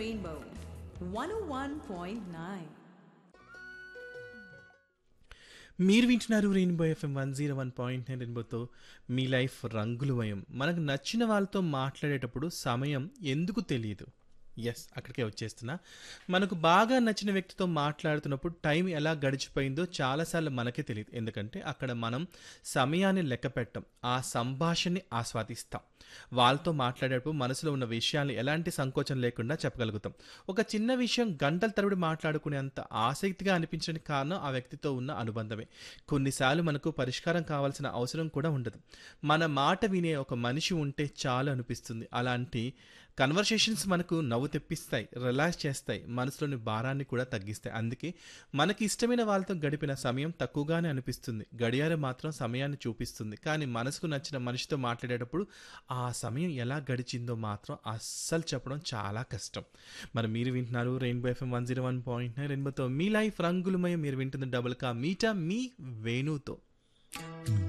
Rainbow 101.9. మీరు వింటున్నారు Rainbow FM one zero one point nine రెయిన్బోతో మీ లైఫ్ రంగులమయం మనకు నచ్చిన వాళ్ళతో మాట్లాడేటప్పుడు సమయం ఎందుకు తెలియదు ఎస్ అక్కడికే వచ్చేస్తున్నా మనకు బాగా నచ్చిన వ్యక్తితో మాట్లాడుతున్నప్పుడు టైం ఎలా గడిచిపోయిందో చాలాసార్లు మనకే తెలియదు ఎందుకంటే అక్కడ మనం సమయాన్ని లెక్క పెట్టం ఆ సంభాషణని ఆస్వాదిస్తాం వాళ్ళతో మాట్లాడేటప్పుడు మనసులో ఉన్న విషయాన్ని ఎలాంటి సంకోచం లేకుండా చెప్పగలుగుతాం ఒక చిన్న విషయం గంటల తరబడి మాట్లాడుకునేంత ఆసక్తిగా అనిపించడానికి కారణం ఆ వ్యక్తితో ఉన్న అనుబంధమే కొన్నిసార్లు మనకు పరిష్కారం కావాల్సిన అవసరం కూడా ఉండదు మన మాట వినే ఒక మనిషి ఉంటే చాలు అనిపిస్తుంది అలాంటి కన్వర్సేషన్స్ మనకు నవ్వు తెప్పిస్తాయి రిలాక్స్ చేస్తాయి మనసులోని భారాన్ని కూడా తగ్గిస్తాయి అందుకే మనకి ఇష్టమైన వాళ్ళతో గడిపిన సమయం తక్కువగానే అనిపిస్తుంది గడియారం మాత్రం సమయాన్ని చూపిస్తుంది కానీ మనసుకు నచ్చిన మనిషితో మాట్లాడేటప్పుడు ఆ సమయం ఎలా గడిచిందో మాత్రం అస్సలు చెప్పడం చాలా కష్టం మరి మీరు వింటున్నారు Rainbow FM one zero one point nine రెయిన్బోతో మీ లైఫ్ రంగులమయం మీరు వింటుంది డబుల్ కా మీటా మీ వేణుతో